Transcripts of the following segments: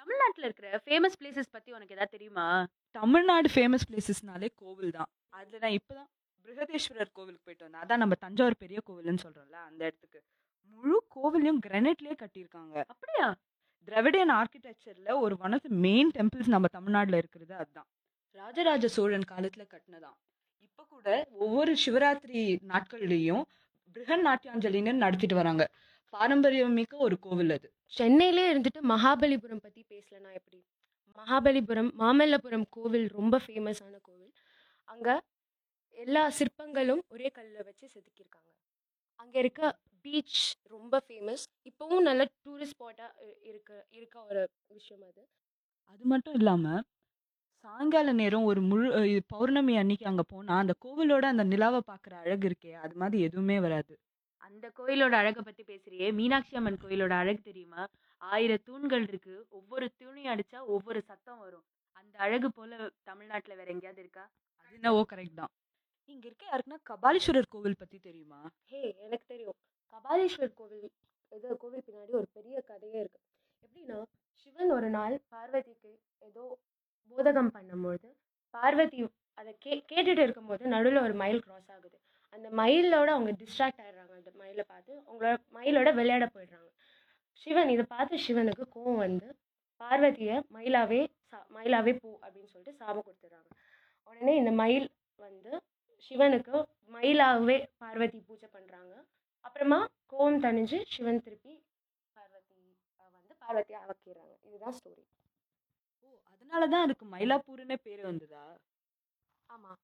தமிழ்நாட்டுல இருக்கிற famous places பத்தி உனக்கு ஏதாவது தெரியுமா தமிழ்நாடு ஃபேமஸ் பிளேசஸ்னாலே கோவில் தான் அதில் நான் இப்போ தான் பிருகதேஸ்வரர் கோவிலுக்கு போயிட்டு வந்தேன் அதான் நம்ம தஞ்சாவூர் பெரிய கோவில்னு சொல்கிறோம்ல அந்த இடத்துக்கு முழு கோவிலையும் கிரானைட்லேயே கட்டியிருக்காங்க அப்படியா திராவிடியன் ஆர்கிடெக்சரில் ஒரு one of the main temples நம்ம தமிழ்நாட்டில் இருக்கிறது அதுதான் ராஜராஜ சோழன் காலத்தில் கட்டினதான் இப்போ கூட ஒவ்வொரு சிவராத்திரி நாட்கள்லேயும் பிருகன் நாட்டியாஞ்சலின்னு நடத்திட்டு வராங்க பாரம்பரியமிக்க ஒரு கோவில் அது சென்னையிலே இருந்துட்டு மகாபலிபுரம் பற்றி பேசலனா எப்படி மகாபலிபுரம் மாமல்லபுரம் கோவில் ரொம்ப ஃபேமஸான கோவில் அங்கே எல்லா சிற்பங்களும் ஒரே கல்லில் வச்சு செதுக்கியிருக்காங்க அங்கே இருக்க பீச் ரொம்ப ஃபேமஸ் இப்போவும் நல்ல டூரிஸ்ட் ஸ்பாட்டாக இருக்க இருக்க ஒரு விஷயம் அது அது மட்டும் இல்லாமல் சாயங்கால நேரம் ஒரு முழு அஹ் இது பௌர்ணமி அன்னைக்கு அங்கே போனால் அந்த கோவிலோட அந்த நிலாவை பார்க்குற அழகு இருக்கே அது மாதிரி எதுவுமே வராது அந்த கோயிலோட அழகை பத்தி பேசுறியே மீனாட்சி அம்மன் கோயிலோட அழகு தெரியுமா ஆயிரம் தூண்கள் இருக்கு ஒவ்வொரு தூணையும் அடிச்சா ஒவ்வொரு சத்தம் வரும் அந்த அழகு போல தமிழ்நாட்டுல வேற எங்கேயாவது இருக்கா அது என்னவோ கரெக்ட் தான் இங்கே இருக்க யாருக்குன்னா கபாலீஸ்வரர் கோவில் பற்றி தெரியுமா ஹே எனக்கு தெரியும் கபாலீஸ்வர் கோவில் இது கோவில் பின்னாடி ஒரு பெரிய கதையே இருக்கு எப்படின்னா சிவன் ஒரு நாள் பார்வதிக்கு ஏதோ போதகம் பண்ணும்போது பார்வதி அதை கே கேட்டுட்டு இருக்கும்போது நடுவில் ஒரு மயில் கிராஸ் ஆகுது அந்த மயிலோட அவங்க டிஸ்ட்ராக்ட் ஆயிடுறாங்க அந்த மயிலை பார்த்து அவங்களோட மயிலோட விளையாட போயிடுறாங்க சிவன் இதை பார்த்து சிவனுக்கு கோவம் வந்து பார்வதியை மயிலாவே சா மயிலாவே போ அப்படின்னு சொல்லிட்டு சாபம் கொடுத்துட்றாங்க உடனே இந்த மயில் வந்து சிவனுக்கு மயிலாகவே பார்வதி பூஜை பண்ணுறாங்க அப்புறமா கோவம் தணிஞ்சு சிவன் திருப்பி பார்வதி அஹ், வந்து பார்வதி ஆக்கிடுறாங்க இதுதான் ஸ்டோரி ஓ அதனால தான் அதுக்கு மயிலாப்பூர்னே பேர் வந்ததா ஆமாம்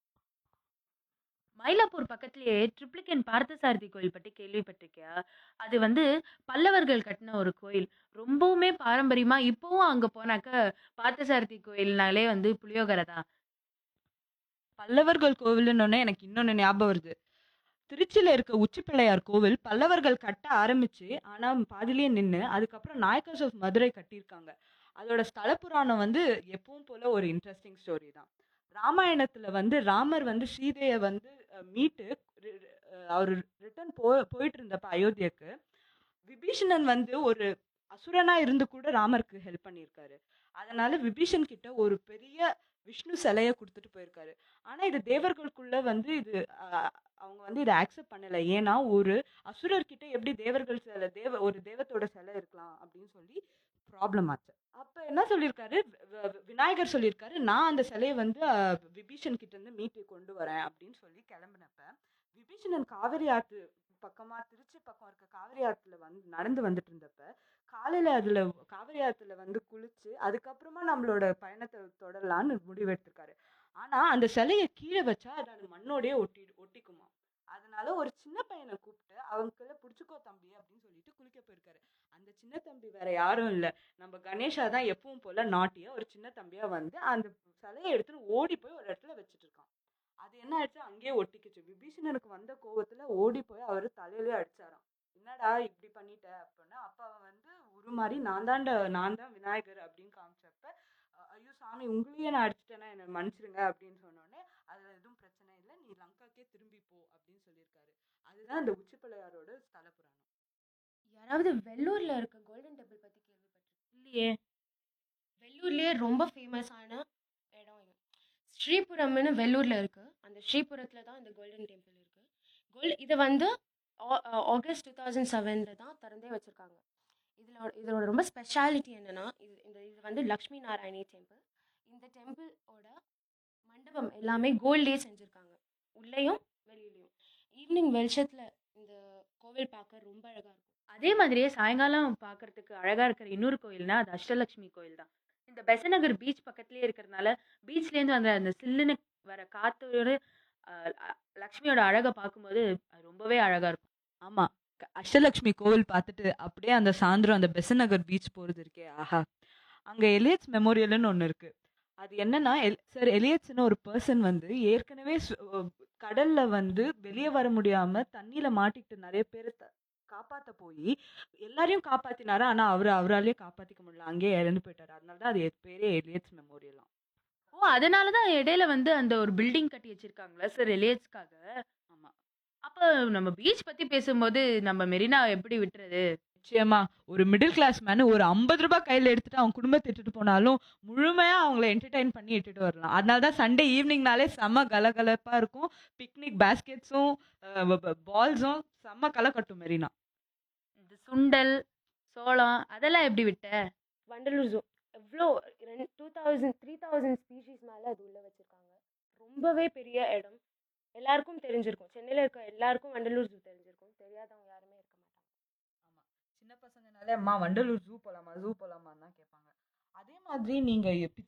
மயிலாப்பூர் பக்கத்துலயே ட்ரிப்ளிகன் பார்த்தசாரதி கோயில் பற்றி கேள்விப்பட்டிருக்கியா அது வந்து பல்லவர்கள் கட்டின ஒரு கோயில் ரொம்பவுமே பாரம்பரியமா இப்போவும் அங்க போனாக்க பார்த்தசாரதி கோயில்னாலே வந்து புளியோகரை தான் பல்லவர்கள் கோவில்னு எனக்கு இன்னொன்று ஞாபகம் வருது திருச்சியில் இருக்க உச்சி பிள்ளையார் கோவில் பல்லவர்கள் கட்ட ஆரம்பிச்சு ஆனால் பாதிலேயே நின்று அதுக்கப்புறம் நாயக்கர்ஸ் ஆஃப் மதுரை கட்டியிருக்காங்க அதோட ஸ்தல புராணம் வந்து எப்பவும் போல ஒரு இன்ட்ரெஸ்டிங் ஸ்டோரி தான் ராமாயணத்தில் வந்து ராமர் வந்து சீதையை வந்து அஹ், மீட்டு ரி- ரி- அஹ், அவர் ரிட்டர்ன் போ போயிட்டு இருந்தப்ப அயோத்தியாக்கு விபீஷணன் வந்து ஒரு அசுரனா இருந்து கூட ராமருக்கு ஹெல்ப் பண்ணியிருக்காரு அதனால விபீஷன் கிட்ட ஒரு பெரிய விஷ்ணு சிலையை கொடுத்துட்டு போயிருக்காரு ஆனா இது தேவர்களுக்குள்ள வந்து இது அஹ், அவங்க வந்து இதை ஆக்செப்ட் பண்ணல ஏன்னா ஒரு அசுரர்கிட்ட எப்படி தேவர்கள் சிலை தேவ ஒரு தேவத்தோட சிலை இருக்கலாம் அப்படின்னு சொல்லி ப்ராப்ளம் ஆச்சு அப்ப என்ன சொல்லியிருக்காரு வி- வி- விநாயகர் சொல்லியிருக்காரு நான் அந்த சிலையை வந்து அஹ், விபீஷன் கிட்ட இருந்து மீட்டு கொண்டு வரேன் அப்படின்னு சொல்லி கிளம்பினப்ப விபீஷணன் காவிரி ஆத்து பக்கமா திருச்சி பக்கம் இருக்க காவிரி ஆத்துல வந்து நடந்து வந்துட்டு இருந்தப்ப காலையில அதுல காவிரி ஆத்துல வந்து குளிச்சு அதுக்கப்புறமா நம்மளோட பயணத்தை தொடரலான்னு முடிவெடுத்திருக்காரு ஆனா அந்த சிலையை கீழே வச்சா அது அந்த மண்ணோடயே ஒட்டி ஒட்டிக்குமா அதனால ஒரு சின்ன பையனை கூப்பிட்டு அவங்கள பிடிச்சிக்கோ தம்பி அப்படின்னு சொல்லிட்டு குளிக்க போயிருக்காரு அந்த சின்ன தம்பி வேற யாரும் இல்ல நம்ம கணேஷா தான் எப்பவும் போல நாட்டியா ஒரு சின்ன தம்பியா வந்து அந்த சிலையை எடுத்துட்டு ஓடி போய் ஒரு இடத்துல வச்சுட்டு இருக்கான் அது என்ன ஆயிடுச்சு அங்கேயே ஒட்டிக்கிச்சு விபீஷணனுக்கு வந்த கோவத்துல ஓடி போய் அவர் தலையிலே அடிச்சாராம் என்னடா இப்படி பண்ணிட்ட அப்படின்னா அப்ப அவன் வந்து உருமாறி நான் தான்டா நான் தான் விநாயகர் அப்படின்னு காமிச்சப்ப அஹ் ஐயோ சாமி உங்களையே நான் அடிச்சிட்டேன்னா என்னை மன்னிச்சிருங்க அப்படின்னு சொன்னோடனே அதுல எதுவும் பிரச்சனை இல்லை நீ லங்காக்கே திரும்பி போ அப்படின்னு சொல்லியிருக்காரு அதுதான் இந்த உச்சி பிள்ளையாரோட ஸ்தல புராணம் யாராவது வெள்ளூரில் இருக்க கோல்டன் டெம்பிள் பற்றி கேள்விப்பட்டிருக்கீங்க இல்லையே வெள்ளூர்லேயே ரொம்ப ஃபேமஸான இடம் இது ஸ்ரீபுரம்னு வெள்ளூரில் இருக்குது அந்த ஸ்ரீபுரத்தில் தான் இந்த கோல்டன் டெம்பிள் இருக்குது கோல்டு இதை வந்து ஆ- ஆ- ஆகஸ்ட் டூ தௌசண்ட் செவனில் தான் திறந்தே வச்சுருக்காங்க இதில் இதோட ரொம்ப ஸ்பெஷாலிட்டி என்னென்னா இது இந்த இது வந்து லக்ஷ்மி நாராயணி டெம்பிள் இந்த டெம்பிளோட மண்டபம் எல்லாமே கோல்ட்லேயே செஞ்சுருக்காங்க உள்ளேயும் வெளியிலையும் ஈவினிங் வெளிச்சத்தில் இந்த கோவில் பார்க்க ரொம்ப அழகாக இருக்கும் அதே மாதிரியே சாயங்காலம் பார்க்கறதுக்கு அழகா இருக்கிற இன்னொரு கோயில்னா அது அஷ்டலட்சுமி கோயில் தான் இந்த பெசநகர் பீச் பக்கத்துலயே இருக்கிறதுனால பீச்லேருந்து அந்த அந்த சில்லுன்னு வர காத்தோட அஹ், அ- லக்ஷ்மியோட அழகை பார்க்கும்போது அது ரொம்பவே அழகா இருக்கும் ஆமா க- அஷ்டலட்சுமி கோவில் பார்த்துட்டு அப்படியே அந்த சாயந்தரம் அந்த பெசநகர் பீச் போறது இருக்கே ஆஹா அங்க எலியட்ஸ் மெமோரியல்னு ஒன்று இருக்கு அது என்னன்னா சார் எலியட்ஸ்னு ஒரு பர்சன் வந்து ஏற்கனவே சு- அஹ் கடல்ல வந்து வெளியே வர முடியாம தண்ணியில மாட்டிக்கிட்டு நிறைய பேரை த- காப்பாத்த போய் எல்லாரையும் காப்பாத்தினாரு ஆனா அவரு அவராலேயே காப்பாத்திக்க முடியல அங்கேயே இறந்து போயிட்டாரு அதனால தான் அது எ- பேரே எலியட்ஸ் மெமோரியலாம் ஓ அதனால தான் இடையில வந்து அந்த ஒரு பில்டிங் கட்டி வச்சிருக்காங்களா சார் ரிலேட்ஸ்க்காக ஆமா அப்போ நம்ம பீச் பத்தி பேசும்போது நம்ம மெரினா எப்படி விட்டுறது நிச்சயமா ஒரு மிடில் கிளாஸ் மேன் ஒரு ஐம்பது ரூபாய் கையில எடுத்துட்டு அவங்க குடும்பத்தை இட்டுட்டு போனாலும் முழுமையா அவங்கள என்டர்டைன் பண்ணி இட்டுட்டு வரலாம் அதனால தான் சண்டே ஈவினிங்னாலே செம்ம கலகலப்பா இருக்கும் பிக்னிக் பேஸ்கெட்ஸும் பால்ஸும் செம்ம களை கட்டும் மெரினா இந்த சுண்டல் சோளம் அதெல்லாம் எப்படி விட்ட வண்டலூர் ஜூ எவ்வளோ ரெண்டு two thousand three thousand species மேலே அது உள்ளே வச்சுருக்காங்க ரொம்பவே பெரிய இடம் எல்லாருக்கும் தெரிஞ்சிருக்கும் சென்னையில் இருக்க எல்லாருக்கும் வண்டலூர் ஜூ தெரிஞ்சிருக்கும் தெரியாதவங்க யாருமே இருக்க மாட்டாங்க சின்ன பசங்கனாலே அம்மா வண்டலூர் ஜூ போலாமா ஜூ போலாமா தான் கேட்பாங்க அதே மாதிரி நீங்க